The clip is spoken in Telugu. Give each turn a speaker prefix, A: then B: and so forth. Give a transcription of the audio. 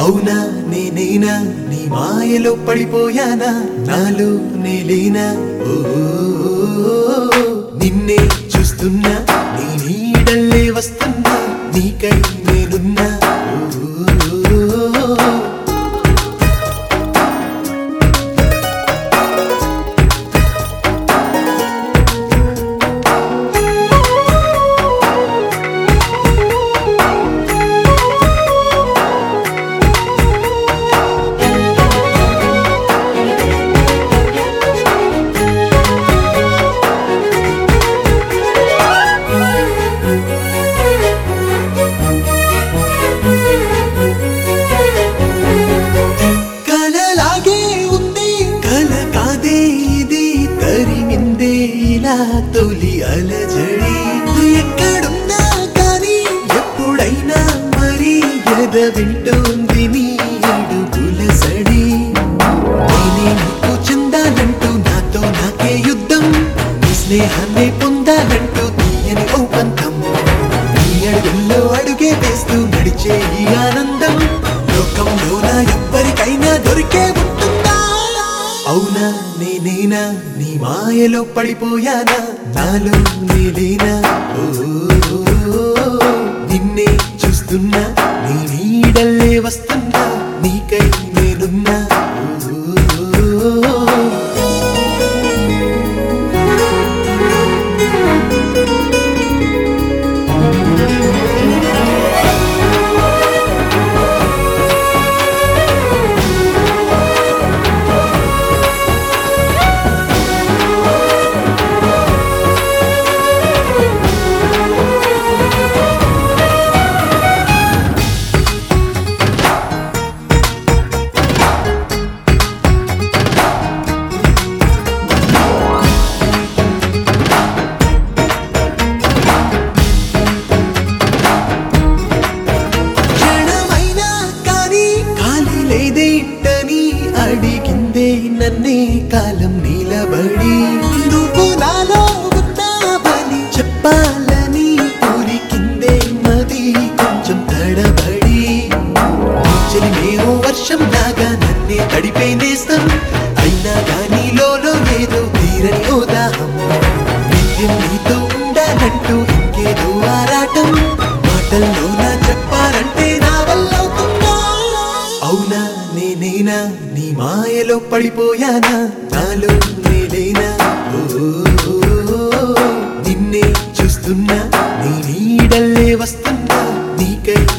A: అవునా నేనేనా నీ మాయలో పడిపోయానా నాలో నేలేనా ఓ నిన్నే చూస్తున్నా నీ నీడల్లే వస్తున్నా నీకై నేనున్నా ఓ కలలాగే ఉంది కల కాదే ఇది తరిమిందే ఇలా తొలి అలజడి ఎక్కడున్నా కానీ ఎప్పుడైనా మరి ఎద వింటోంది నీ అడుగుల సడి నేనే నీకు చెందాలంటూ నాతో నాకే యుద్ధం నీ స్నేహాన్ని పొందాలంటూ తీయని ఓ పంతం నీ అడుగుల్లో అడుగే వేస్తూ నడిచే ఈ ఆనందం లోకంలోన ఎవ్వరికైనా దొరికే ఉంటుందా అవునా నేనేనా నీ మాయలో పడిపోయానా నాలో నేలేనా ఓ నిన్నే చూస్తున్నా నీ నీడల్లే వస్తున్నా నీకై నేనున్నా ఓ క్షణమైనా కానీ ఖాళీ లేదేంటని అడిగిందే నన్నే కాలం నిలబడి నువ్వు నాలో ఉన్నావని చెప్పాలని ఊరికిందే మది కొంచెం తడబడి చెలిమేమో వర్షం లాగా నన్నే తడిపే నేస్తం అయినా గానీ లోలో ఏదో తీరని ఓ దాహం నిత్యం నీతో ఉండాలంటూ ఇంకేదో ఆరాటం మాటల్లో నా చెప్పాలంటే నా వల్ల అవుతుందా అవునా నేనేనా నీ మాయలో పడిపోయానా నాలో నేలేనా ఓ నిన్నే చూస్తున్నా నీ నీడల్లే వస్తున్నా నీకై